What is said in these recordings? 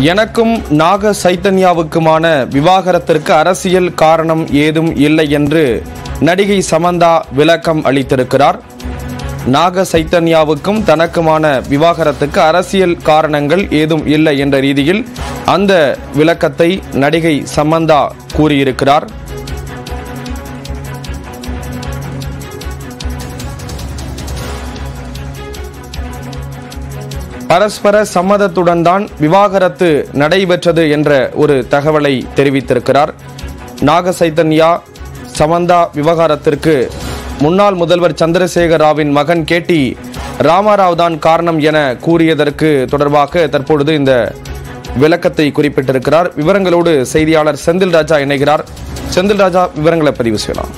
எனக்கும் நாக சைத்தன்யாவுக்குமான விவாகரத்திற்கு அரசியல் காரணம் ஏதும் இல்லை என்று நடிகை சமந்தா விளக்கம் அளித்திருக்கிறார் நாக சைத்தன்யாவுக்கும் தனக்குமான விவாகரத்துக்கு அரசியல் காரணங்கள் ஏதும் இல்லை என்ற ரீதியில் அந்த விளக்கத்தை நடிகை சமந்தா கூறியிருக்கிறார் பரஸ்பர சம்மதத்துடன் தான் விவாகரத்து நடைபெற்றது என்ற ஒரு தகவலை தெரிவித்திருக்கிறார் நாக சைத்தன்யா சமந்தா விவகாரத்திற்கு முன்னாள் முதல்வர் சந்திரசேகர் ராவின் மகன் கேட்டி ராமாராவ் தான் காரணம் என கூறியதற்கு தொடர்பாக தற்பொழுது இந்த விளக்கத்தை குறிப்பிட்டிருக்கிறார் விவரங்களோடு செய்தியாளர் செந்தில் ராஜா இணைகிறார் செந்தில் ராஜா விவரங்களை பதிவு செய்யலாம்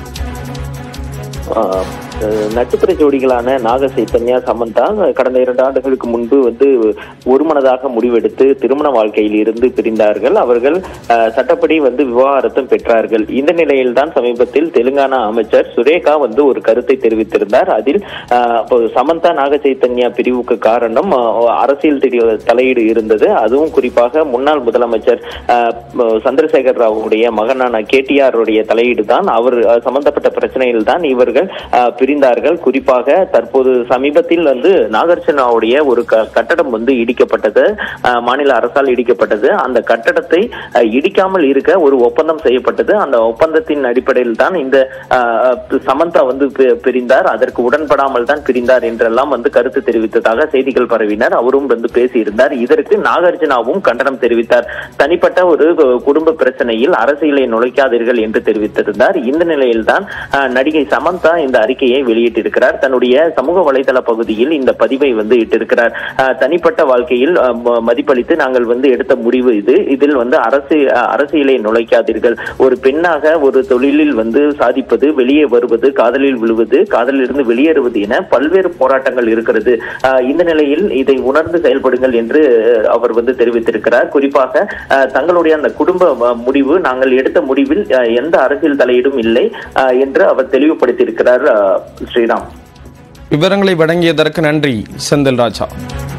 ஆஹ் அஹ் நட்சத்திர ஜோடிகளான நாக சைத்தன்யா சமந்தா கடந்த இரண்டு ஆண்டுகளுக்கு முன்பு வந்து ஒருமனதாக முடிவெடுத்து திருமண வாழ்க்கையில் இருந்து பிரிந்தார்கள் அவர்கள் ஆஹ் சட்டப்படி வந்து விவாகரத்தும் பெற்றார்கள் இந்த நிலையில்தான் சமீபத்தில் தெலுங்கானா அமைச்சர் சுரேகா வந்து ஒரு கருத்தை தெரிவித்திருந்தார் அதில் ஆஹ் அப்போ சமந்தா நாக சைத்தன்யா பிரிவுக்கு காரணம் ஆஹ் அரசியல் தெரி- தலையீடு இருந்தது அதுவும் குறிப்பாக முன்னாள் முதலமைச்சர் ஆஹ் சந்திரசேகர் ராவுடைய மகனான கேடிஆர் உடைய தலையீடு தான் அவர் ஆஹ் சம்பந்தப்பட்ட பிரச்சனையில் தான் இவர்கள் ஆஹ், பிரிந்தார்கள் குறிப்பாக தற்போது சமீபத்தில் வந்து நாகார்ஜுனாவுடைய ஒரு க- கட்டடம் வந்து இடிக்கப்பட்டது ஆஹ், மாநில அரசால் இடிக்கப்பட்டது அந்த கட்டடத்தை ஆஹ், இடிக்காமல் இருக்க ஒரு ஒப்பந்தம் செய்யப்பட்டது அந்த ஒப்பந்தத்தின் அடிப்படையில் தான் இந்த ஆஹ், சமந்தா வந்து பி- பிரிந்தார் அதற்கு உடன்படாமல் தான் பிரிந்தார் என்றெல்லாம் வந்து கருத்து தெரிவித்ததாக செய்திகள் பரவினர் அவரும் வந்து பேசியிருந்தார் இதற்கு நாகார்ஜுனாவும் கண்டனம் தெரிவித்தார் தனிப்பட்ட ஒரு கு- குடும்ப பிரச்சனையில் அரசியலை நுழைக்காதீர்கள் என்று தெரிவித்திருந்தார் இந்த நிலையில்தான் ஆஹ், நடிகை சமந்தா இந்த அறிக்கையை வெளியிட்டிருக்கிறார் தன்னுடைய சமூக வலைதள பகுதியில் இந்த பதிவை வந்து இட்டிருக்கிறார் ஆஹ், தனிப்பட்ட வாழ்க்கையில் ஆஹ், ம- மதிப்பளித்து நாங்கள் வந்து எடுத்த முடிவு இது இதில் வந்து அரசு ஆஹ், அரசியலை நுழைக்காதீர்கள் ஒரு பெண்ணாக ஒரு தொழிலில் வந்து சாதிப்பது வெளியே வருவது காதலில் விழுவது காதலிலிருந்து வெளியேறுவது என பல்வேறு போராட்டங்கள் இருக்கிறது ஆஹ், இந்த நிலையில் இதை உணர்ந்து செயல்படுங்கள் என்று அஹ், அவர் வந்து தெரிவித்திருக்கிறார் குறிப்பாக ஆஹ், தங்களுடைய அந்த குடும்ப அஹ், முடிவு நாங்கள் எடுத்த முடிவில் ஆஹ், எந்த அரசியல் தலையீடும் இல்லை ஆஹ், என்று அவர் தெளிவுபடுத்தியிருக்கிறார் ஆஹ், ஸ்ரீராம் விவரங்களை வழங்கியதற்கு நன்றி செந்தில் ராஜா